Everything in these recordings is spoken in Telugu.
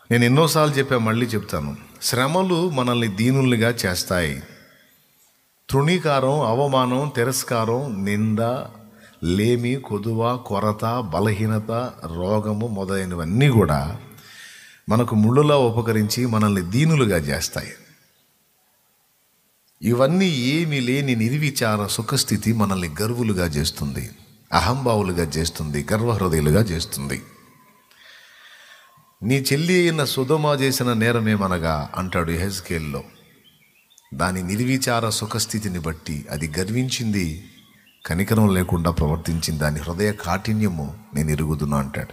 నేను ఎన్నోసార్లు చెప్పా మళ్ళీ చెప్తాను శ్రమలు మనల్ని దీనుల్నిగా చేస్తాయి తృణీకారం అవమానం తిరస్కారం నింద లేమి కొదువ కొరత బలహీనత రోగము మొదలైనవన్నీ కూడా మనకు ముళ్ళులా ఉపకరించి మనల్ని దీనులుగా చేస్తాయి ఇవన్నీ ఏమీ లేని నిర్విచార సుఖస్థితి మనల్ని గర్వులుగా చేస్తుంది అహంభావులుగా చేస్తుంది గర్వహృదయులుగా చేస్తుంది నీ చెల్లి అయిన సుధమ చేసిన నేరమేమనగా అంటాడు హెజ్కేల్లో దాని నిర్విచార సుఖస్థితిని బట్టి అది గర్వించింది కనికరం లేకుండా ప్రవర్తించింది దాని హృదయ కాఠిన్యము నేను ఎరుగుదును అంటాడు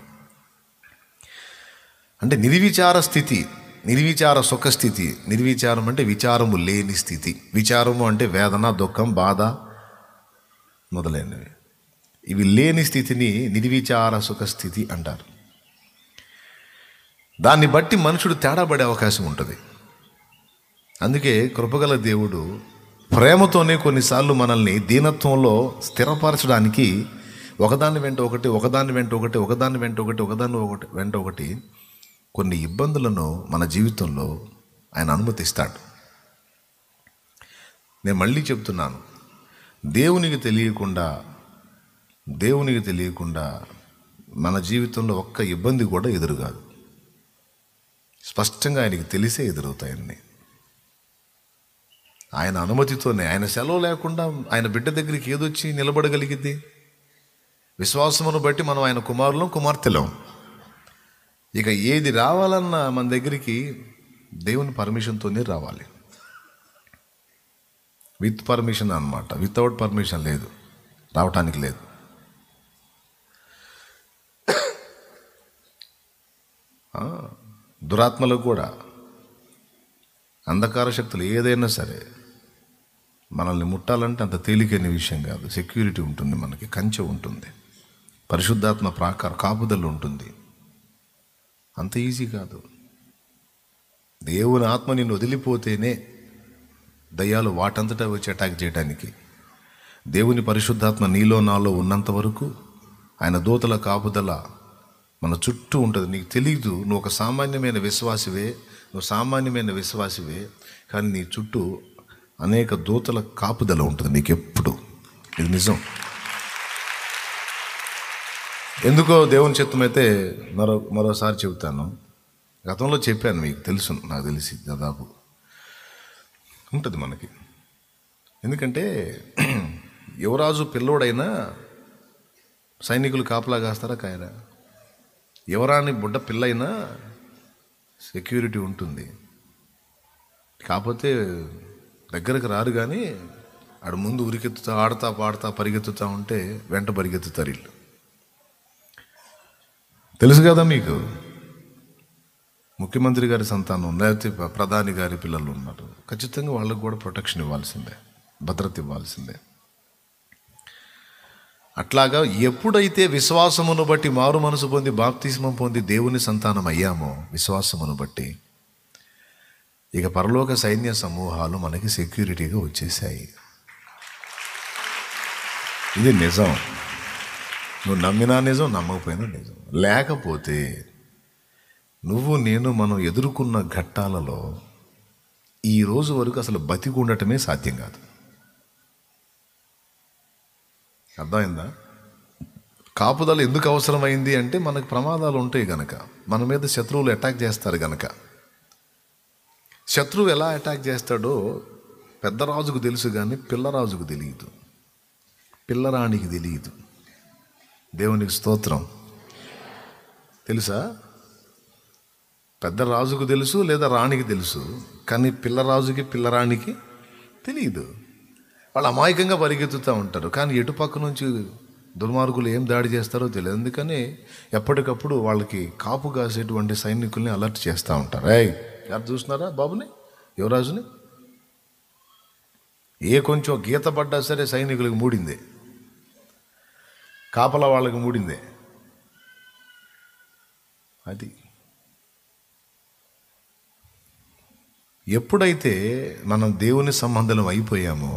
అంటే నిర్విచార స్థితి నిర్విచార సుఖస్థితి నిర్విచారం అంటే విచారము లేని స్థితి విచారము అంటే వేదన దుఃఖం బాధ మొదలైనవి ఇవి లేని స్థితిని నిర్విచార సుఖస్థితి అంటారు దాన్ని బట్టి మనుషుడు తేడా పడే అవకాశం ఉంటుంది అందుకే కృపగల దేవుడు ప్రేమతోనే కొన్నిసార్లు మనల్ని దీనత్వంలో స్థిరపరచడానికి ఒకదాని వెంట ఒకటి ఒకదాని వెంట ఒకటి ఒకదాని వెంట ఒకటి ఒకదాని ఒకటి వెంట ఒకటి కొన్ని ఇబ్బందులను మన జీవితంలో ఆయన అనుమతిస్తాడు నేను మళ్ళీ చెప్తున్నాను దేవునికి తెలియకుండా దేవునికి తెలియకుండా మన జీవితంలో ఒక్క ఇబ్బంది కూడా ఎదురుగాదు స్పష్టంగా ఆయనకి తెలిసే ఎదురవుతాయన్నీ ఆయన అనుమతితోనే ఆయన సెలవు లేకుండా ఆయన బిడ్డ దగ్గరికి ఏదొచ్చి నిలబడగలిగిద్ది విశ్వాసమును బట్టి మనం ఆయన కుమారులం కుమార్తెలం ఇక ఏది రావాలన్నా మన దగ్గరికి దేవుని పర్మిషన్తోనే రావాలి విత్ పర్మిషన్ అన్నమాట వితౌట్ పర్మిషన్ లేదు రావటానికి లేదు ఆ, దురాత్మలకు కూడా అంధకార శక్తులు ఏదైనా సరే మనల్ని ముట్టాలంటే అంత తేలికైన విషయం కాదు సెక్యూరిటీ ఉంటుంది మనకి కంచె ఉంటుంది పరిశుద్ధాత్మ ప్రాకార కాపుదల ఉంటుంది అంత ఈజీ కాదు దేవుని ఆత్మ నిన్ను వదిలిపోతేనే దయ్యాలు వాటంతటా వచ్చి అటాక్ చేయడానికి దేవుని పరిశుద్ధాత్మ నీలో నాలో ఉన్నంత వరకు ఆయన దూతల కాపుదల మన చుట్టూ ఉంటుంది నీకు తెలియదు నువ్వు ఒక సామాన్యమైన విశ్వాసివే నువ్వు సామాన్యమైన విశ్వాసివే కానీ నీ చుట్టూ అనేక దూతల కాపుదల ఉంటుంది నీకు ఎప్పుడు ఇది నిజం ఎందుకో దేవుని చిత్తమైతే మరో మరోసారి చెబుతాను గతంలో చెప్పాను మీకు తెలుసు నాకు తెలిసి దాదాపు ఉంటుంది మనకి ఎందుకంటే యువరాజు పిల్లోడైనా సైనికులు కాపలా కాస్తారా కాయరా యువరాని బుడ్డ పిల్లైనా సెక్యూరిటీ ఉంటుంది కాకపోతే దగ్గరకు రారు కానీ ఆడ ముందు ఉరికెత్తుతా ఆడతా పాడతా పరిగెత్తుతా ఉంటే వెంట పరిగెత్తుతారు వీళ్ళు తెలుసు కదా మీకు ముఖ్యమంత్రి గారి సంతానం లేకపోతే ప్ర- ప్రధాని గారి పిల్లలు ఉన్నారు ఖచ్చితంగా వాళ్ళకు కూడా ప్రొటెక్షన్ ఇవ్వాల్సిందే భద్రత ఇవ్వాల్సిందే అట్లాగా ఎప్పుడైతే విశ్వాసమును బట్టి మారు మనసు పొంది బాప్తిస్మం పొంది దేవుని సంతానం అయ్యామో విశ్వాసమును బట్టి ఇక పరలోక సైన్య సమూహాలు మనకి సెక్యూరిటీగా వచ్చేసాయి ఇది నిజం నువ్వు నమ్మినా నిజం నమ్మకపోయినా నిజం లేకపోతే నువ్వు నేను మనం ఎదుర్కొన్న ఘట్టాలలో ఈ రోజు వరకు అసలు బతికి ఉండటమే సాధ్యం కాదు అర్థమైందా కాపుదల ఎందుకు అవసరమైంది అంటే మనకు ప్రమాదాలు ఉంటాయి గనక మన మీద శత్రువులు అటాక్ చేస్తారు గనక శత్రువు ఎలా అటాక్ చేస్తాడో పెద్ద రాజుకు తెలుసు కానీ పిల్లరాజుకు తెలియదు పిల్లరాణికి తెలియదు దేవునికి స్తోత్రం తెలుసా పెద్ద రాజుకు తెలుసు లేదా రాణికి తెలుసు కానీ పిల్లరాజుకి పిల్లరాణికి తెలియదు వాళ్ళు అమాయకంగా పరిగెత్తుతూ ఉంటారు కానీ ఎటుపక్క నుంచి దుర్మార్గులు ఏం దాడి చేస్తారో తెలియదు అందుకని ఎప్పటికప్పుడు వాళ్ళకి కాపు కాసేటువంటి సైనికుల్ని అలర్ట్ చేస్తూ ఉంటారు ఏయ్ యారు చూస్తున్నారా బాబుని యువరాజుని ఏ కొంచెం గీత పడ్డా సరే సైనికులకు మూడిందే కాపలా వాళ్ళకి మూడిందే అది ఎప్పుడైతే మనం దేవుని సంబంధం అయిపోయామో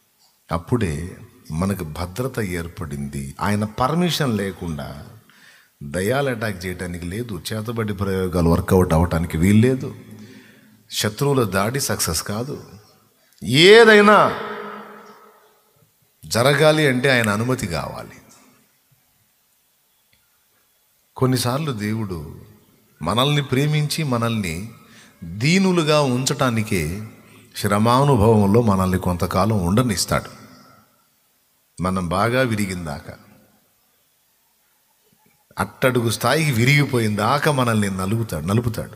అప్పుడే మనకు భద్రత ఏర్పడింది ఆయన పర్మిషన్ లేకుండా దయాలు అటాక్ చేయడానికి లేదు చేతబడి ప్రయోగాలు వర్కౌట్ అవ్వటానికి వీల్లేదు శత్రువుల దాడి సక్సెస్ కాదు ఏదైనా జరగాలి అంటే ఆయన అనుమతి కావాలి కొన్నిసార్లు దేవుడు మనల్ని ప్రేమించి మనల్ని దీనులుగా ఉంచటానికే శ్రమానుభవంలో మనల్ని కొంతకాలం ఉండనిస్తాడు మనం బాగా విరిగిందాక అట్టడుగు స్థాయికి విరిగిపోయిందాక మనల్ని నలుగుతాడు నలుపుతాడు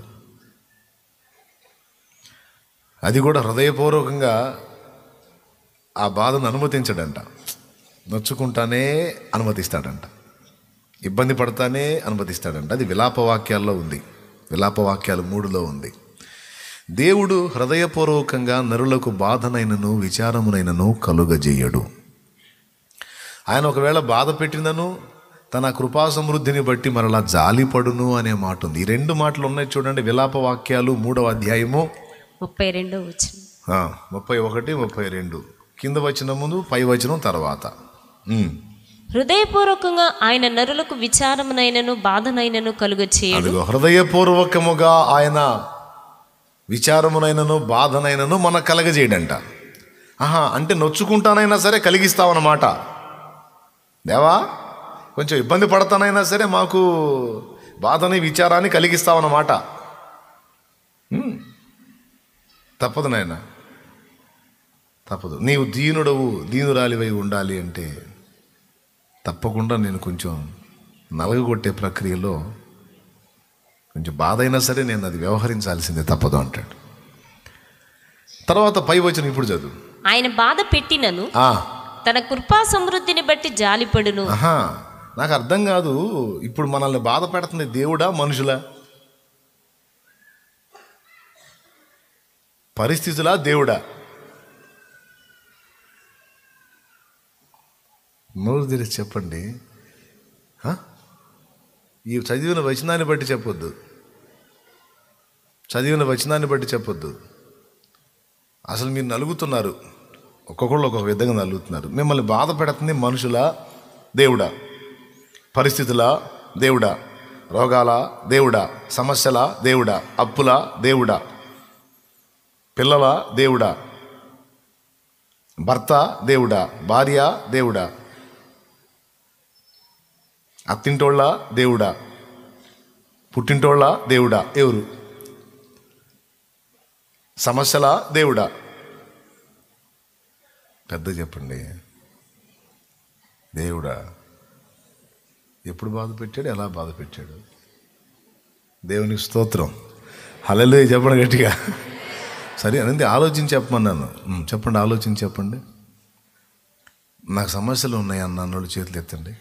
అది కూడా హృదయపూర్వకంగా ఆ బాధను అనుమతించడంట నొచ్చుకుంటానే అనుమతిస్తాడంట ఇబ్బంది పడతానే అనుమతిస్తాడంట అది విలాపవాక్యాల్లో ఉంది విలాపవాక్యాలు మూడులో ఉంది దేవుడు హృదయపూర్వకంగా నరులకు బాధనైనను విచారమునైనను కలుగజేయడు ఆయన ఒకవేళ బాధ పెట్టినను తన కృపా సమృద్ధిని బట్టి మరలా జాలిపడును అనే మాట ఉంది ఈ రెండు మాటలు ఉన్నాయి చూడండి విలాప వాక్యాలు మూడవ అధ్యాయము ముప్పై రెండో వచ్చిన ఆ, ముప్పై ఒకటి ముప్పై రెండు కింద వచ్చిన ముందు పై వచనం తర్వాత ఉమ్. హృదయపూర్వకంగా ఆయన నరులకు విచారమునైనను బాధనైనను కలుగ చేయడు అదిగో హృదయపూర్వకముగా ఆయన విచారమునైనను బాధనైనను మన కలగజేయడంట ఆహా అంటే నొచ్చుకుంటానైనా సరే కలిగిస్తావన్నమాట దేవా కొంచెం ఇబ్బంది పడతానైనా సరే మాకు బాధని విచారాన్ని కలిగిస్తావన్నమాట ఉమ్. తప్పదు నాయన తప్పదు నీవు దీనుడవు దీనురాలివై ఉండాలి అంటే తప్పకుండా నేను కొంచెం నలగగొట్టే ప్రక్రియలో కొంచెం బాధ అయినా సరే నేను అది వ్యవహరించాల్సిందే తప్పదు అంటాడు తర్వాత పై వచ్చిన ఇప్పుడు చదువు ఆయన బాధ పెట్టినను ఆ, తన కృపా సమృద్ధిని బట్టి జాలిపడును ఆహా నాకు అర్థం కాదు ఇప్పుడు మనల్ని బాధ పెడుతుంది దేవుడా మనుషులా పరిస్థితులా దేవుడా నోరు తెరిచి చెప్పండి ఆ? ఈ చదివిన వచనాన్ని బట్టి చెప్పొద్దు చదివిన వచనాన్ని బట్టి చెప్పొద్దు అసలు మీరు నలుగుతున్నారు ఒక్కొక్కళ్ళు ఒక్కొక్క విధంగా నలుగుతున్నారు మిమ్మల్ని బాధ పెడుతుంది మనుషుల దేవుడా పరిస్థితుల దేవుడా రోగాల దేవుడా సమస్యల దేవుడా అప్పుల దేవుడా పిల్లల దేవుడా భర్త దేవుడా భార్య దేవుడా అత్తింటోళ్ళ దేవుడా పుట్టింటోళ్ళ దేవుడా ఎవరు సమస్యల దేవుడా పెద్ద చెప్పండి దేవుడా ఎప్పుడు బాధ పెట్టాడు ఎలా బాధ పెట్టాడు దేవునికి స్తోత్రం హలలు చెప్పండి గట్టిగా సరే అనేది ఆలోచించి చెప్పమన్నాను ఉమ్, చెప్పండి ఆలోచించి చెప్పండి నాకు సమస్యలు ఉన్నాయి అన్న అన్నోళ్ళు చేతులు ఎత్తండి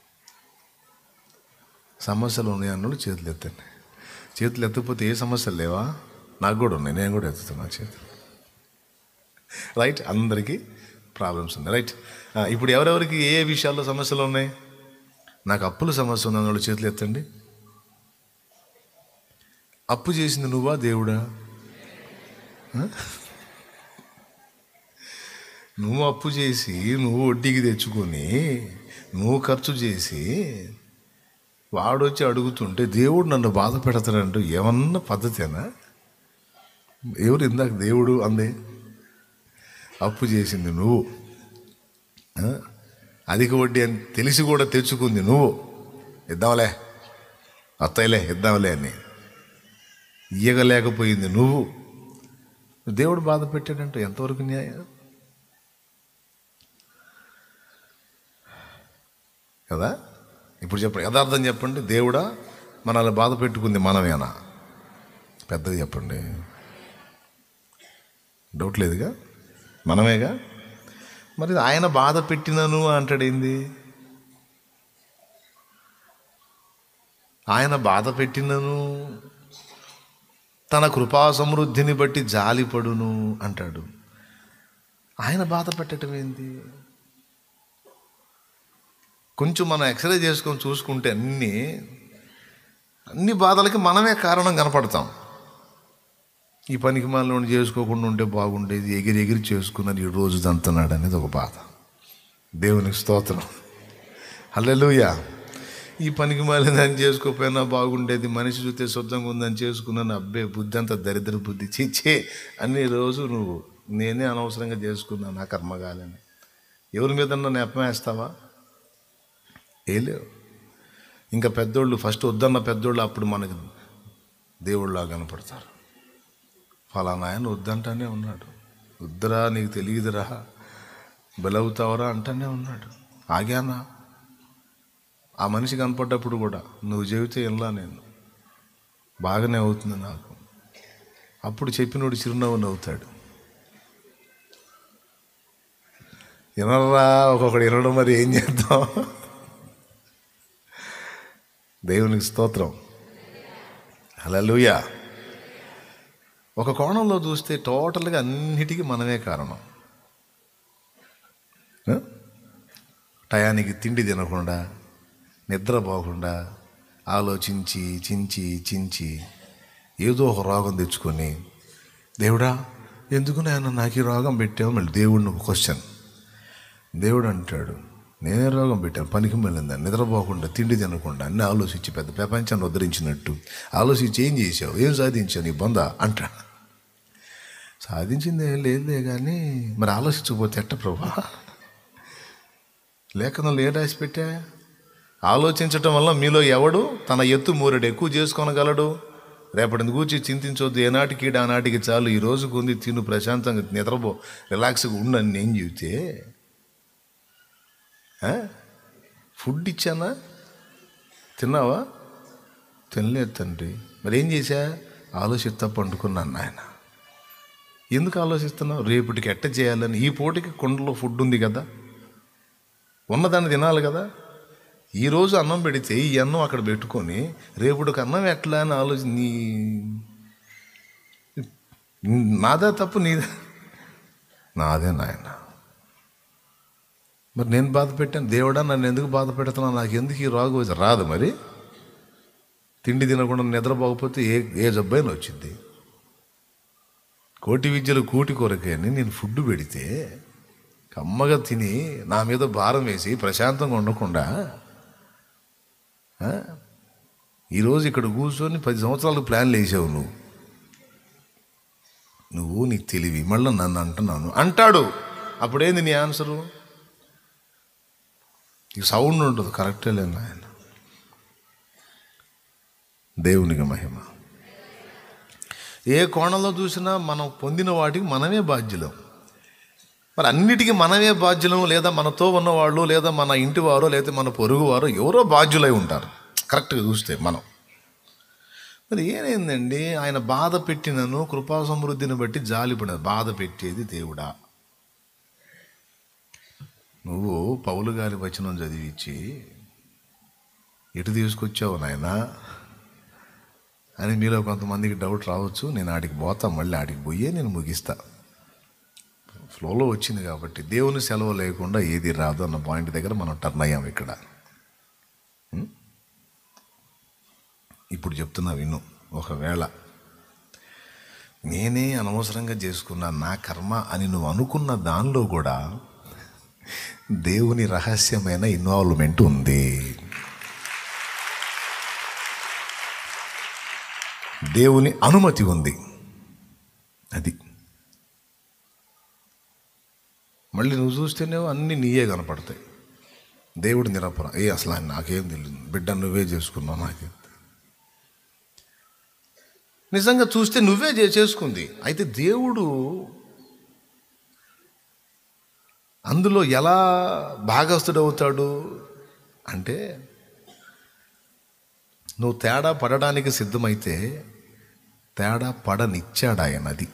సమస్యలు ఉన్నాయి అన్నోళ్ళు చేతులు ఎత్తండి చేతులు ఎత్తకపోతే ఏ సమస్యలు లేవా నాకు కూడా ఉన్నాయి నేను కూడా ఎత్తుతున్నా చేతులు రైట్ అందరికీ ప్రాబ్లమ్స్ ఉన్నాయి రైట్ ఆ, ఇప్పుడు ఎవరెవరికి ఏ ఏ విషయాల్లో సమస్యలు ఉన్నాయి నాకు అప్పుల సమస్య ఉంది అన్నోళ్ళు చేతులు ఎత్తండి అప్పు చేసింది నువ్వా దేవుడా ఆ? నువ్వు అప్పు చేసి నువ్వు వడ్డీకి తెచ్చుకొని నువ్వు ఖర్చు చేసి వాడొచ్చి అడుగుతుంటే దేవుడు నన్ను బాధ పెడతాడంటూ ఏమన్నా పద్ధతేనా ఎవరు ఇందాక దేవుడు అందే అప్పు చేసింది నువ్వు ఆ? అధిక వడ్డీ అని తెలిసి కూడా తెచ్చుకుంది నువ్వు ఇద్దాంలే అత్తయ్యలే ఇద్దాంలే అని ఇయ్యగలేకపోయింది నువ్వు దేవుడు బాధ పెట్టాడంటే ఎంతవరకు న్యాయం కదా ఇప్పుడు చెప్పండి యథార్థం చెప్పండి దేవుడా మనల్ని బాధ పెట్టుకుంది మనమేనా పెద్దగా చెప్పండి డౌట్ లేదుగా మనమేగా మరి ఆయన బాధ పెట్టినను అంటాడేంది ఆయన బాధ పెట్టినను తన కృపా సమృద్ధిని బట్టి జాలిపడును అంటాడు ఆయన బాధ పెట్టడం ఏంది కొంచెం మనం ఎక్స్రే చేసుకొని చూసుకుంటే అన్ని అన్ని బాధలకి మనమే కారణం కనపడతాం ఈ పనికి మనలో చేసుకోకుండా ఉంటే బాగుండేది ఎగిరి ఎగిరి చేసుకున్నది ఈ రోజు దంతున్నాడు అనేది ఒక బాధ దేవునికి స్తోత్రం హల్లెలూయా ఈ పనికి మాలిందని చేసుకోకపోయినా బాగుండేది మనిషి చూస్తే శుద్ధంగా ఉందని చేసుకున్నాను అబ్బే బుద్ధి అంతా దరిద్ర బుద్ధి చిచ్చే అన్ని రోజు నువ్వు నేనే అనవసరంగా చేసుకున్నాను నా కర్మగాలని ఎవరి మీద నెపం వేస్తావా వేయలేవు ఇంకా పెద్దోళ్ళు ఫస్ట్ వద్దన్న పెద్దోళ్ళు అప్పుడు మనకి దేవుళ్ళలా కనపడతారు ఫలానా ఆయన వద్దంటానే ఉన్నాడు వద్దురా నీకు తెలియదురా బలవుతావరా అంటానే ఉన్నాడు ఆగానా ఆ మనిషి కనపడ్డప్పుడు కూడా నువ్వు చెబితే వినలా నేను బాగానే అవుతుంది నాకు అప్పుడు చెప్పినోడు చిరునవ్వు నవ్వుతాడు వినరా ఒక్కొక్కడు వినడం మరి ఏం చేద్దాం దేవునికి స్తోత్రం హల్లెలూయా ఒక కోణంలో చూస్తే టోటల్గా అన్నిటికీ మనమే కారణం ఆ? టయానికి తిండి తినకుండా నిద్రపోకుండా ఆలోచించి చించి చించి ఏదో ఒక రోగం తెచ్చుకొని దేవుడా ఎందుకు నాయన నాకు ఈ రోగం పెట్టావు మళ్ళీ దేవుడిని ఒక క్వశ్చన్ దేవుడు అంటాడు నేనే రోగం పెట్టాను పనికి వెళ్ళిందని నిద్రపోకుండా తిండి తినకుండా అన్ని ఆలోచించి పెద్ద ప్రపంచాన్ని ఉద్ధరించినట్టు ఆలోచించి ఏం చేసావు ఏం సాధించావు నీ బొంద అంటాడు సాధించింది ఏం లేదులే కానీ మరి ఆలోచించకపోతే ఎట్ట ప్రభా లేఖనంలో ఏ రాసి పెట్టా ఆలోచించటం వల్ల మీలో ఎవడు తన ఎత్తు మూరెడు ఎక్కువ చేసుకోనగలడు రేపటిని గూర్చి చింతించొద్దు ఏనాటికి ఆనాటికి చాలు ఈ రోజుకు ఉంది తిను ప్రశాంతంగా నిద్రపో రిలాక్స్గా ఉండని నేను చెబితే ఆ? ఫుడ్ ఇచ్చానా తిన్నావా తినలేదు తండ్రి మరి ఏం చేశా ఆలోచిస్తా పండుకున్నాను నాయన ఎందుకు ఆలోచిస్తున్నావు రేపటికి ఎట్ట చేయాలని ఈ పూటకి కుండలో ఫుడ్ ఉంది కదా ఉన్నదాన్ని తినాలి కదా ఈరోజు అన్నం పెడితే ఈ అన్నం అక్కడ పెట్టుకొని రేపుడికి అన్నం ఎట్లా అని ఆలోచి నీ నాదా తప్పు నీదా నాదే నాయన మరి నేను బాధ పెట్టాను దేవుడా నన్ను ఎందుకు బాధ పెడుతున్నా నాకు ఎందుకు ఈ రోగం వచ్చి రాదు మరి తిండి తినకుండా నిద్రపోకపోతే ఏ ఏ జబ్బైనా వచ్చింది కోటి విద్యలు కూటి కొరకే అని నేను ఫుడ్ పెడితే కమ్మగా తిని నా మీద భారం వేసి ప్రశాంతంగా ఉండకుండా ఆ? ఈరోజు ఇక్కడ కూర్చొని పది సంవత్సరాలకు ప్లాన్లు వేసావు నువ్వు నువ్వు నీకు తెలివి మళ్ళీ నన్ను అంటున్నాను అంటాడు అప్పుడేంది నీ ఆన్సరు ఈ సౌండ్ ఉంటుంది కరెక్టే లేదు ఆయన దేవునికి మహిమ ఏ కోణంలో చూసినా మనం పొందిన వాటికి మనమే బాధ్యులం మరి అన్నిటికీ మనమే బాధ్యులం లేదా మనతో ఉన్నవాళ్ళు లేదా మన ఇంటి వారో లేదా మన పొరుగు వారో ఎవరో బాధ్యులై ఉంటారు కరెక్ట్గా చూస్తే మనం మరి ఏమైందండి ఆయన బాధ పెట్టినను కృపా సమృద్ధిని బట్టి జాలిపడిన బాధ పెట్టేది దేవుడా నువ్వు పౌలు గారి వచనం చదివించి ఎటు తీసుకొచ్చావు నాయనా అని మీలో కొంతమందికి డౌట్ రావచ్చు నేను ఆడికి పోతా మళ్ళీ ఆడికి పోయే నేను ముగిస్తా ఫ్లోలో వచ్చింది కాబట్టి దేవుని సెలవు లేకుండా ఏది రాదు అన్న పాయింట్ దగ్గర మనం టర్న్ అయ్యాం ఇక్కడ ఉం? ఇప్పుడు చెప్తున్నా విను ఒకవేళ నేనే అనవసరంగా చేసుకున్న నా కర్మ అని నువ్వు అనుకున్న దానిలో కూడా దేవుని రహస్యమైన ఇన్వాల్వ్మెంట్ ఉంది దేవుని అనుమతి ఉంది అది మళ్ళీ నువ్వు చూస్తేనేమో అన్నీ నీయే కనపడతాయి దేవుడు నిరపర ఏ అసలు ఆయన నాకేం తెలియదు బిడ్డ నువ్వే చేసుకున్నావు నాకేం తెలియదు. నిజంగా చూస్తే నువ్వే చే- చేసుకుంది అయితే దేవుడు అందులో ఎలా భాగస్థుడవుతాడు అంటే నువ్వు తేడా పడడానికి సిద్ధమైతే తేడా పడనిచ్చాడు ఆయన అది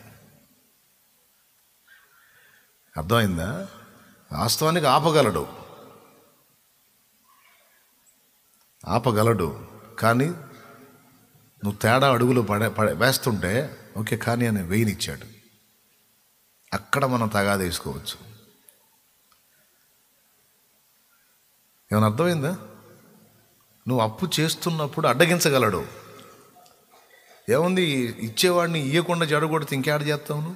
అర్థమైందా వాస్తవానికి ఆపగలడు ఆపగలడు కానీ నువ్వు తేడా అడుగులు పడే పడే వేస్తుంటే ఓకే కానీ అని వేయనిచ్చాడు అక్కడ మనం తగాద వేసుకోవచ్చు ఏమైనా అర్థమైందా నువ్వు అప్పు చేస్తున్నప్పుడు అడ్డగించగలడు ఏముంది ఇచ్చేవాడిని ఇయ్యకుండా జడగొడితే ఇంకేడ చేస్తావు నువ్వు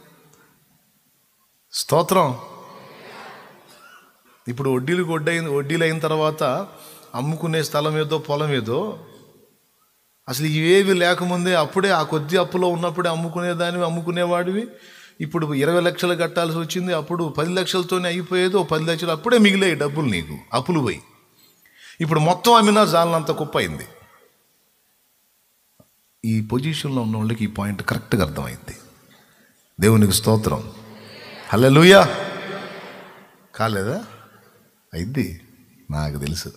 స్తోత్రం ఇప్పుడు వడ్డీలకు వడ్డీ వడ్డీలు అయిన తర్వాత అమ్ముకునే స్థలం ఏదో పొలం ఏదో అసలు ఇవేవి లేకముందే అప్పుడే ఆ కొద్ది అప్పులో ఉన్నప్పుడే అమ్ముకునేదానివి అమ్ముకునేవాడివి ఇప్పుడు ఇరవై లక్షలు కట్టాల్సి వచ్చింది అప్పుడు పది లక్షలతోనే అయిపోయేది ఓ పది లక్షలు అప్పుడే మిగిలే డబ్బులు నీకు అప్పులు పోయి ఇప్పుడు మొత్తం అమ్మినా జాలనంత కుప్ప అయింది ఈ పొజిషన్లో ఉన్న వాళ్ళకి ఈ పాయింట్ కరెక్ట్గా అర్థమైంది దేవునికి స్తోత్రం హల్లెలూయా కాలేదా అయింది నాకు తెలుసు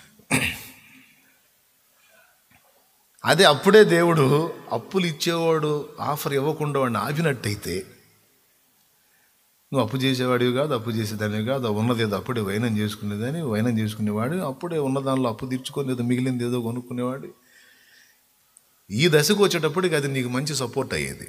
అదే అప్పుడే దేవుడు అప్పులు ఇచ్చేవాడు ఆఫర్ ఇవ్వకుండా వాడిని ఆపినట్టయితే నువ్వు అప్పు చేసేవాడివి కాదు అప్పు చేసేదానివి కాదు ఉన్నది ఏదో అప్పుడే వైనం చేసుకునేదని వైనం చేసుకునేవాడు అప్పుడే ఉన్న దానిలో అప్పు తీర్చుకొని ఏదో మిగిలింది ఏదో కొనుక్కునేవాడు ఈ దశకు వచ్చేటప్పటికి అది నీకు మంచి సపోర్ట్ అయ్యేది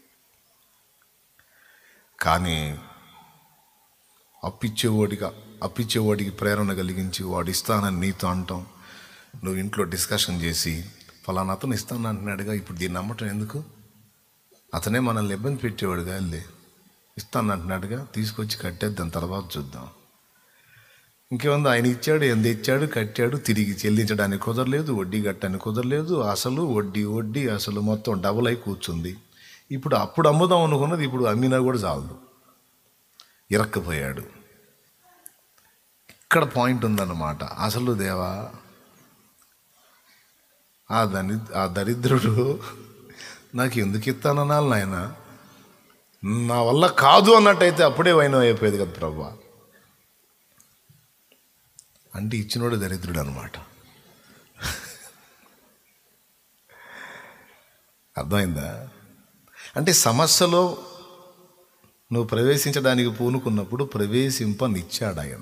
కానీ అప్పిచ్చేవాడిగా అప్పిచ్చేవాడికి ప్రేరణ కలిగించి వాడు ఇస్తానని నీతో అంటాం నువ్వు ఇంట్లో డిస్కషన్ చేసి ఫలానా అతను ఇస్తాను అంటున్నాడుగా ఇప్పుడు దీన్ని నమ్మటం ఎందుకు అతనే మనల్ని ఇబ్బంది పెట్టేవాడుగా వెళ్ళి ఇస్తాను అంటున్నాడుగా తీసుకొచ్చి కట్టేద్దాం తర్వాత చూద్దాం ఇంకేముంది ఆయన ఇచ్చాడు ఎంత ఇచ్చాడు కట్టాడు తిరిగి చెల్లించడానికి కుదరలేదు వడ్డీ కట్టడానికి కుదరలేదు అసలు వడ్డీ వడ్డీ అసలు మొత్తం డబుల్ అయి కూర్చుంది ఇప్పుడు అప్పుడు అమ్ముదాం అనుకున్నది ఇప్పుడు అమ్మినా కూడా చాలదు ఇరక్కపోయాడు ఇక్కడ పాయింట్ ఉందన్నమాట అసలు దేవా ఆ దరి ఆ దరిద్రుడు నాకు ఎందుకు ఇస్తానన్నాను నాయన నా వల్ల కాదు అన్నట్టయితే అప్పుడే వైనం అయిపోయేది కదా ప్రభా అంటే ఇచ్చినోడు దరిద్రుడు అనమాట అర్థమైందా అంటే సమస్యలో నువ్వు ప్రవేశించడానికి పూనుకున్నప్పుడు ప్రవేశింపనిచ్చాడు ఆయన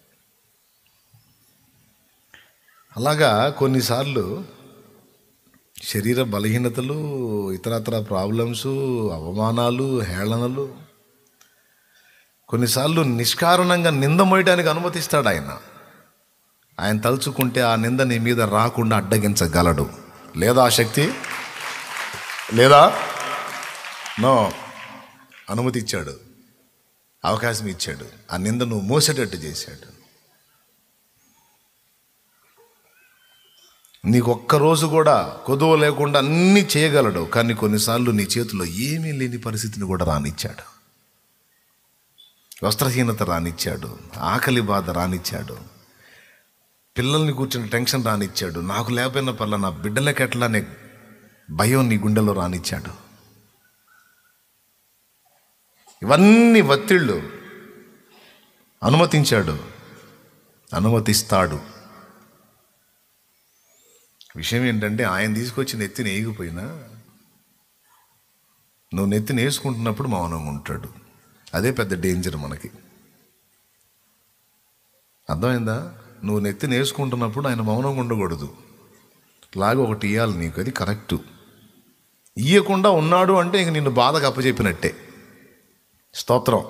అలాగా కొన్నిసార్లు శరీర బలహీనతలు ఇతరత్ర ప్రాబ్లమ్స్ అవమానాలు హేళనలు కొన్నిసార్లు నిష్కారణంగా నింద మోయడానికి అనుమతిస్తాడు ఆయన ఆయన తలుచుకుంటే ఆ నింద నీ మీద రాకుండా అడ్డగించగలడు లేదా ఆ శక్తి లేదా నో అనుమతి ఇచ్చాడు అవకాశం ఇచ్చాడు ఆ నింద నువ్వు మోసేటట్టు చేశాడు నీకు ఒక్క రోజు కూడా కొదువ లేకుండా అన్నీ చేయగలడు కానీ కొన్నిసార్లు నీ చేతిలో ఏమీ లేని పరిస్థితిని కూడా రానిచ్చాడు వస్త్రహీనత రానిచ్చాడు ఆకలి బాధ రానిచ్చాడు పిల్లల్ని కూర్చుని టెన్షన్ రానిచ్చాడు నాకు లేకపోయిన పర్ల నా బిడ్డలకి ఎట్లా అనే భయం నీ గుండెలో రానిచ్చాడు ఇవన్నీ ఒత్తిళ్ళు అనుమతించాడు అనుమతిస్తాడు విషయం ఏంటంటే ఆయన తీసుకొచ్చి నెత్తిని వేయకపోయినా నువ్వు నెత్తిని వేసుకుంటున్నప్పుడు మౌనంగా ఉంటాడు అదే పెద్ద డేంజర్ మనకి అర్థమైందా నువ్వు నెత్తిని వేసుకుంటున్నప్పుడు ఆయన మౌనంగా ఉండకూడదు లాగా ఒకటి ఇవ్వాలి నీకు అది కరెక్టు ఇయ్యకుండా ఉన్నాడు అంటే ఇంక నిన్ను బాధకు అప్పచెప్పినట్టే స్తోత్రం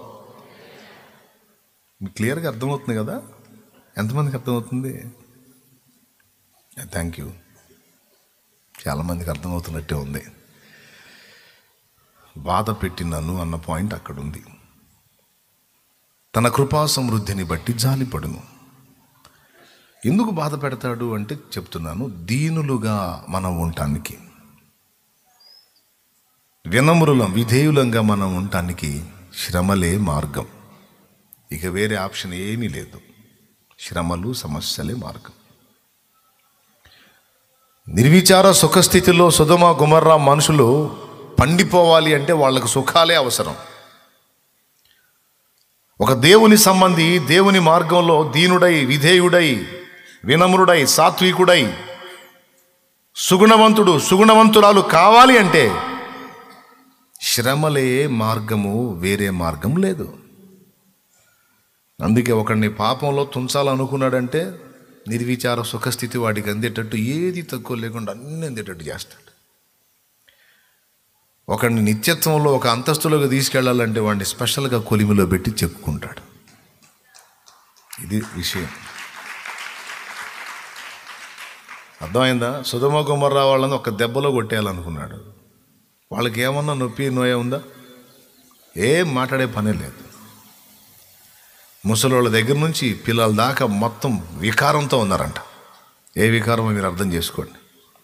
మీకు క్లియర్గా అర్థమవుతుంది కదా ఎంతమందికి అర్థమవుతుంది థ్యాంక్ యూ చాలామందికి అర్థమవుతున్నట్టే ఉంది బాధ పెట్టినను అన్న పాయింట్ అక్కడ ఉంది తన కృపా సమృద్ధిని బట్టి జాలిపడును ఎందుకు బాధ పెడతాడు అంటే చెప్తున్నాను దీనులుగా మనం ఉండటానికి వినమ్రులం విధేయులంగా మనం ఉండటానికి శ్రమలే మార్గం ఇక వేరే ఆప్షన్ ఏమీ లేదు శ్రమలు సమస్యలే మార్గం నిర్విచార సుఖస్థితిలో సుధమ గుమర్రా మనుషులు పండిపోవాలి అంటే వాళ్ళకు సుఖాలే అవసరం ఒక దేవుని సంబంధి దేవుని మార్గంలో దీనుడై విధేయుడై వినమ్రుడై సాత్వికుడై సుగుణవంతుడు సుగుణవంతురాలు కావాలి అంటే శ్రమలే మార్గము వేరే మార్గం లేదు అందుకే ఒకడిని పాపంలో తుంచాలనుకున్నాడంటే నిర్విచార సుఖస్థితి వాడికి అందేటట్టు ఏది తక్కువ లేకుండా అన్ని అందేటట్టు చేస్తాడు ఒకడిని నిత్యత్వంలో ఒక అంతస్తులోకి తీసుకెళ్లాలంటే వాడిని స్పెషల్గా కొలిమిలో పెట్టి చెప్పుకుంటాడు ఇది విషయం అర్థమైందా సుధమ కుమర్రా వాళ్ళని ఒక దెబ్బలో కొట్టేయాలనుకున్నాడు వాళ్ళకి ఏమన్నా నొప్పి నోయ ఉందా ఏం మాట్లాడే పనే లేదు ముసలోళ్ళ దగ్గర నుంచి పిల్లల దాకా మొత్తం వికారంతో ఉన్నారంట ఏ వికారమో మీరు అర్థం చేసుకోండి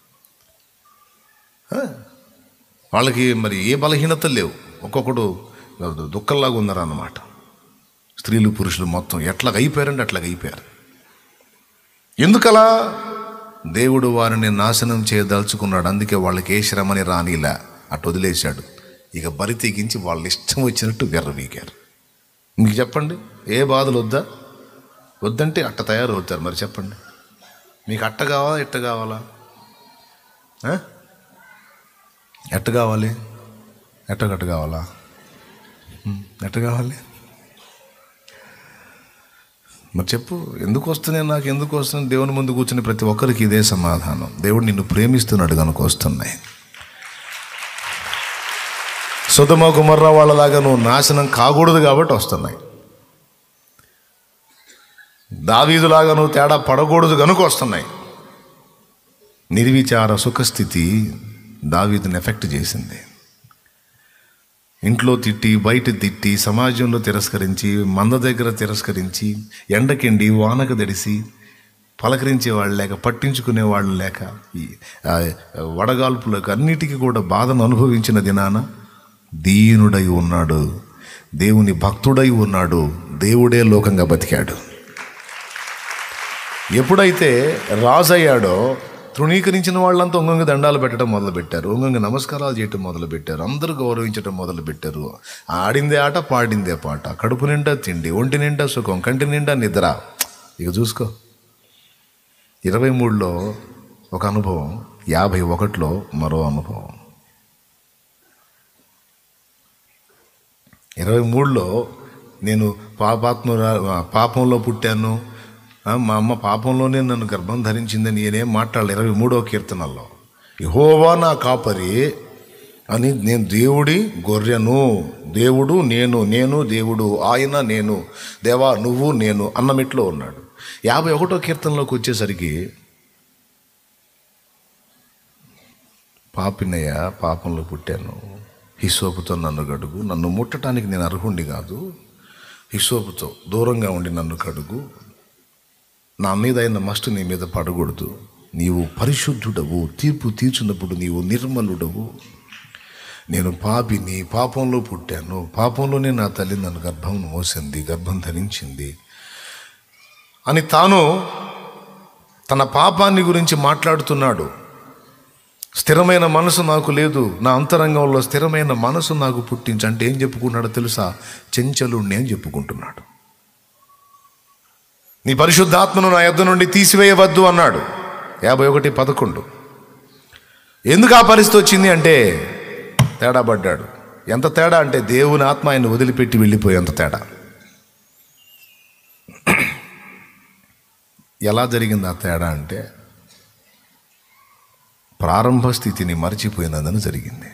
ఆ? వాళ్ళకి మరి ఏ బలహీనతలు లేవు ఒక్కొక్కడు దుఃఖంలాగా ఉన్నారు అన్నమాట స్త్రీలు పురుషులు మొత్తం ఎట్లాగ అయిపోయారంటే అట్లాగ అయిపోయారు ఎందుకలా దేవుడు వారిని నాశనం చేయదలుచుకున్నాడు అందుకే వాళ్ళకి ఏ శ్రమని రానిలా అటు వదిలేశాడు ఇక బరి తెగించి వాళ్ళ ఇష్టం వచ్చినట్టు వెర్రవీగారు మీకు చెప్పండి ఏ బాధలు వద్దా వద్దంటే అట్ట తయారవుతారు మరి చెప్పండి మీకు అట్ట కావాలా ఎట్ట కావాలా ఆ? ఎట్ట కావాలి ఎట్టగట్ట కావాలా ఉం, ఎట్ట కావాలి మరి చెప్పు ఎందుకు వస్తున్నాయి నాకు ఎందుకు వస్తున్నాయి దేవుని ముందు కూర్చుని ప్రతి ఒక్కరికి ఇదే సమాధానం దేవుడు నిన్ను ప్రేమిస్తున్నాడు కనుక వస్తున్నాయి సుధమ కుమర్ర వాళ్ళలాగా నువ్వు నాశనం కాకూడదు కాబట్టి వస్తున్నాయి దావీదులాగా నువ్వు తేడా పడకూడదు కనుక వస్తున్నాయి నిర్విచార సుఖస్థితి దావీదుని ఎఫెక్ట్ చేసింది ఇంట్లో తిట్టి బయట తిట్టి సమాజంలో తిరస్కరించి మంద దగ్గర తిరస్కరించి ఎండకెండి వానకు దడిసి పలకరించే వాళ్ళు లేక పట్టించుకునే వాళ్ళు లేక ఈ ఆ, వడగాల్పులకు అన్నిటికీ కూడా బాధను అనుభవించిన దినాన దీనుడై ఉన్నాడు దేవుని భక్తుడై ఉన్నాడు దేవుడే లోకంగా బతికాడు ఎప్పుడైతే రాజయ్యాడో తృణీకరించిన వాళ్ళంతా ఒంగొంగ దండాలు పెట్టడం మొదలుపెట్టారు ఒంగొంగ నమస్కారాలు చేయటం మొదలుపెట్టారు అందరూ గౌరవించడం మొదలుపెట్టారు ఆడిందే ఆట పాడిందే పాట కడుపు నిండా తిండి ఒంటి నిండా సుఖం కంటి నిండా నిద్ర ఇక చూసుకో ఇరవై మూడులో ఒక అనుభవం యాభై ఒకటిలో మరో అనుభవం ఇరవై మూడులో నేను పాపాత్మ పాపంలో పుట్టాను ఆ, మా అమ్మ పాపంలోనే నన్ను గర్భం ధరించిందని నేనేం మాట్లాడాలి ఇరవై మూడో కీర్తనల్లో యహోవా నా కాపరి అని నేను దేవుడి గొర్రెను దేవుడు నేను నేను దేవుడు ఆయన నేను దేవా నువ్వు నేను అన్నమిట్లో ఉన్నాడు యాభై ఒకటో కీర్తనలోకి వచ్చేసరికి పాపినయ్య పాపంలో పుట్టాను హిసోపుతో నన్ను గడుగు నన్ను ముట్టడానికి నేను అర్హుండి కాదు హిసోపుతో దూరంగా ఉండి నన్ను కడుగు నా మీద అయిన మస్ట్ నీ మీద పడకూడదు నీవు పరిశుద్ధుడవు తీర్పు తీర్చున్నప్పుడు నీవు నిర్మలుడవు నేను పాపిని పాపంలో పుట్టాను పాపంలోనే నా తల్లి నన్ను గర్భం మోసింది గర్భం ధరించింది అని తాను తన పాపాన్ని గురించి మాట్లాడుతున్నాడు స్థిరమైన మనసు నాకు లేదు నా అంతరంగంలో స్థిరమైన మనసు నాకు పుట్టించి అంటే ఏం చెప్పుకున్నాడో తెలుసా చెంచలుణ్ణి అని చెప్పుకుంటున్నాడు నీ పరిశుద్ధాత్మను నా యొద్ద నుండి తీసివేయవద్దు అన్నాడు యాభై ఒకటి పదకొండు ఎందుకు ఆ పరిస్థితి వచ్చింది అంటే తేడా పడ్డాడు ఎంత తేడా అంటే దేవుని ఆత్మ ఆయన వదిలిపెట్టి వెళ్ళిపోయేంత తేడా ఎలా జరిగింది ఆ తేడా అంటే ప్రారంభ స్థితిని మర్చిపోయినందున జరిగింది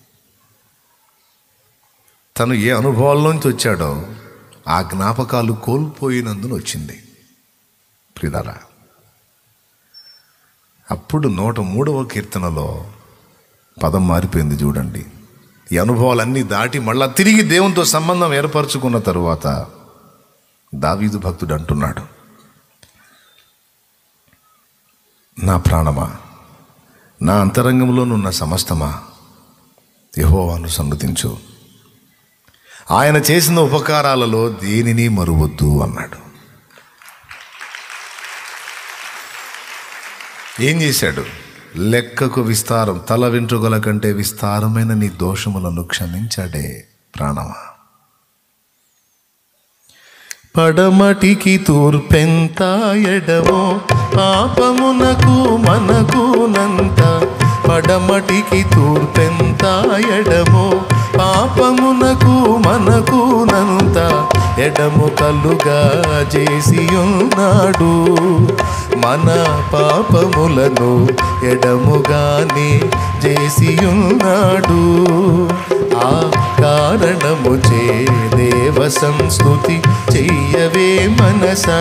తను ఏ అనుభవాల్లోంచి వచ్చాడో ఆ జ్ఞాపకాలు కోల్పోయినందున వచ్చింది ప్రిదారా అప్పుడు నూట మూడవ కీర్తనలో పదం మారిపోయింది చూడండి ఈ అనుభవాలన్నీ దాటి మళ్ళా తిరిగి దేవునితో సంబంధం ఏర్పరచుకున్న తరువాత దావీదు భక్తుడు అంటున్నాడు నా ప్రాణమా నా అంతరంగంలోనున్న సమస్తమా యహోవాను సన్నతించు ఆయన చేసిన ఉపకారాలలో దేనిని మరువద్దు అన్నాడు ఏం చేశాడు లెక్కకు విస్తారం తల వెంట్రుకల కంటే విస్తారమైన నీ దోషములను క్షమించాడే ప్రాణమా పడమటికి తూర్పెంత ఎడమో పాపమునకు మనకునంత పడమటికి తూర్పెంత ఎడమో పాపమునకు మనకునంత ఎడము కలుగా చేసి ఉన్నాడు మన పాపములను ఎడముగానే చేసి ఉన్నాడు ఆ కారణము చే దేవ సంస్కృతి చెయ్యవే మనసా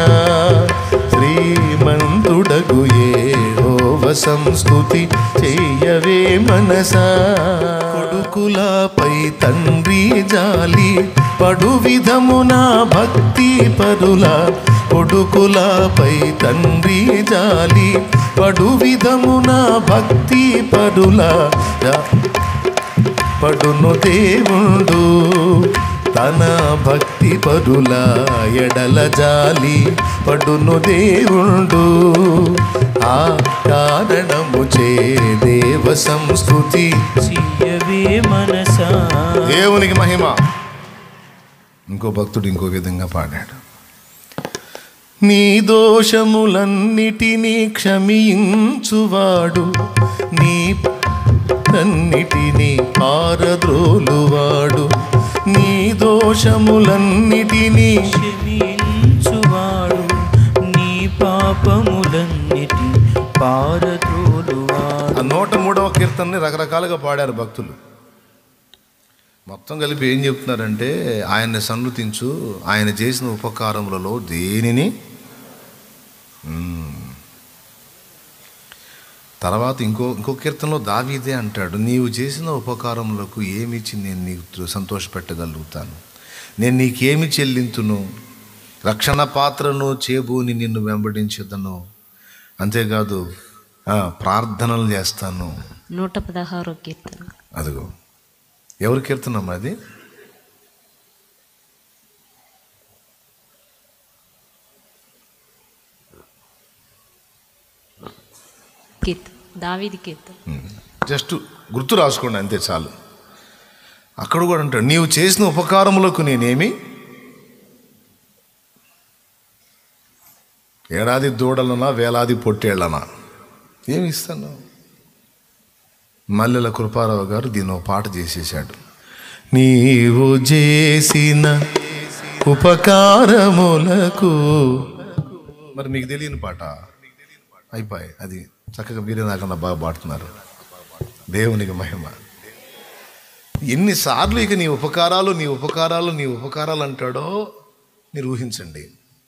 శ్రీమంతుడగు ఏహోవ సంస్కృతి చెయ్యవే మనసా కొడుకులపై తండ్రి జాలి పడు విధమున భక్తి పరుల కొడుకులపై తండ్రి జాలి పడు విధమున భక్తి పరుల జా- పడును దేవుడు తన భక్తి పరుల ఎడల జాలి పడును దేవుడు ఆ కారణము చే దేవ సంస్కృతి చెయ్యవే మనసా దేవునికి మహిమ ఇంకో భక్తుడు ఇంకో విధంగా పాడాడు నీ దోషములన్నిటినీ క్షమించువాడు నీ అన్నిటినీ పారద్రోలువాడు నీ దోషములన్నిటినీ క్షమించువాడు నీ పాపములన్నిటి పారద్రోలువాడు ఆ నూట మూడవ కీర్తనని రకరకాలుగా పాడారు భక్తులు మొత్తం కలిపి ఏం చెప్తున్నారంటే ఆయన్ని సన్నుతించు ఆయన చేసిన ఉపకారములలో దేనిని మ్మ్. తర్వాత ఇంకో ఇంకో కీర్తనలో దావీదే అంటాడు నీవు చేసిన ఉపకారములకు ఏమిచ్చి నేను నీకు సంతోషపెట్టగలుగుతాను నేను నీకేమి చెల్లింతును రక్షణ పాత్రను చేబూని నిన్ను వెంబడించదను అంతేకాదు ఆ, ప్రార్థనలు చేస్తాను నూట పదహారో కీర్తన అదిగో ఎవరి కీర్తనమ్మా అది కీర్తన దావీది కీర్తన జస్ట్ గుర్తు రాసుకోండి అంతే చాలు అక్కడ కూడా అంటాడు నీవు చేసిన ఉపకారములకు నేనేమి ఏడాది దూడలనా వేలాది పొట్టేళ్లనా ఏమి ఇస్తాను మల్లెల కృపారావు గారు దీని ఒక పాట చేసేసాడు నీవు చేసిన ఉపకారములకు మరి మీకు తెలియని పాట అయిపోయి అది చక్కగా మీరే నాకన్నా బాగా పాడుతున్నారు దేవునికి మహిమ ఎన్నిసార్లు ఇక నీ ఉపకారాలు నీ ఉపకారాలు నీ ఉపకారాలు అంటాడో మీరు ఊహించండి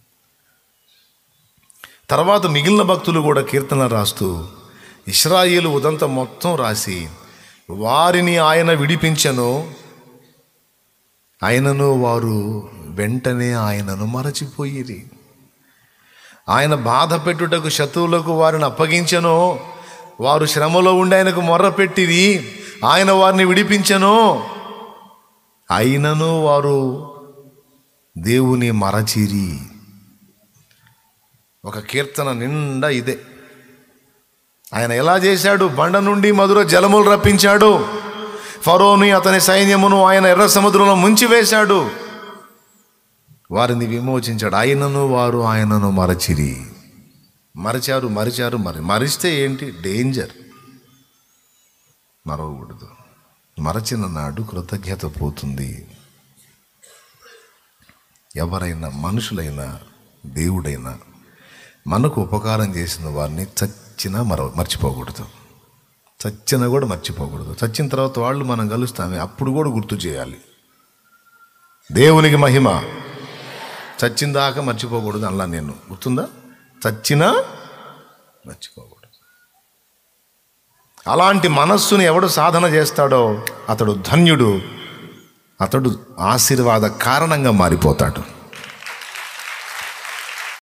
తర్వాత మిగిలిన భక్తులు కూడా కీర్తన రాస్తూ ఇస్రాయేలు ఉదంత మొత్తం రాసి వారిని ఆయన విడిపించను ఆయనను వారు వెంటనే ఆయనను మరచిపోయిరి ఆయన బాధ పెట్టుటకు శత్రువులకు వారిని అప్పగించను వారు శ్రమలో ఉండి ఆయనకు మొర్ర పెట్టిరి ఆయన వారిని విడిపించను అయినను వారు దేవుని మరచిరి ఒక కీర్తన నిండా ఇదే ఆయన ఎలా చేశాడు బండ నుండి మధుర జలములు రప్పించాడు ఫరోని అతని సైన్యమును ఆయన ఎర్ర సముద్రంలో ముంచివేశాడు వారిని విమోచించాడు ఆయనను వారు ఆయనను మరచిరి మరచారు మరిచారు మరి మరిస్తే ఏంటి డేంజర్ మరవకూడదు మరచిన నాడు కృతజ్ఞత పోతుంది ఎవరైనా మనుషులైనా దేవుడైనా మనకు ఉపకారం చేసిన వారిని చచ్చినా మర మర్చిపోకూడదు చచ్చినా కూడా మర్చిపోకూడదు చచ్చిన తర్వాత వాళ్ళు మనం కలుస్తామే అప్పుడు కూడా గుర్తు చేయాలి దేవునికి మహిమ చచ్చిన దాకా మర్చిపోకూడదు అలా నేను గుర్తుందా చచ్చినా మర్చిపోకూడదు అలాంటి మనస్సుని ఎవడు సాధన చేస్తాడో అతడు ధన్యుడు అతడు ఆశీర్వాద కారణంగా మారిపోతాడు